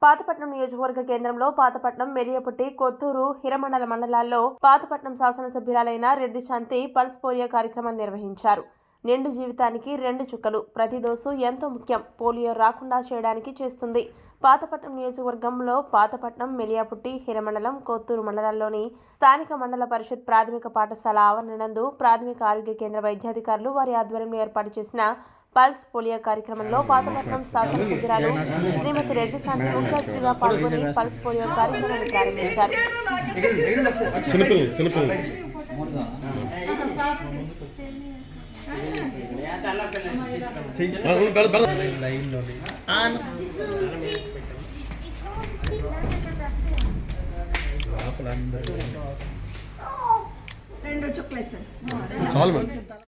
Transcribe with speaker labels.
Speaker 1: పాతపట్నం నియోజకవర్గ కేంద్రంలో పాతపట్నం మెరియపుట్టి కొత్తూరు హిరమండల మండలాల్లో పాతపట్నం శాసనసభ్యురాలైన రెడ్డి శాంతి పల్స్ పోలియో కార్యక్రమాన్ని నిర్వహించారు నిండు జీవితానికి రెండు చుక్కలు ప్రతి డోసు ఎంతో ముఖ్యం పోలియో రాకుండా చేయడానికి చేస్తుంది పాతపట్నం నియోజకవర్గంలో పాతపట్నం మెలియాపుట్టి హిరమండలం కొత్తూరు మండలాల్లోని స్థానిక మండల పరిషత్ ప్రాథమిక పాఠశాల ఆవరణనందు ప్రాథమిక ఆరోగ్య కేంద్ర వైద్యాధికారులు వారి ఆధ్వర్యంలో ఏర్పాటు చేసిన పల్స్ పోలియో కార్యక్రమంలో పాతపట్నం శాసనసభ్యురాలు శ్రీమతి రెడ్డి శాంతి ముఖ్య అతిథిగా పాల్గొని పల్స్ పోలియో కార్యక్రమాన్ని ప్రారంభించారు
Speaker 2: చిన్నపిల్లలు చిన్నపిల్లలు ఆ, ఉండు, బెల్ల, బెల్ల.
Speaker 3: రెండు చుక్కలేసారు
Speaker 2: చాలు మేడం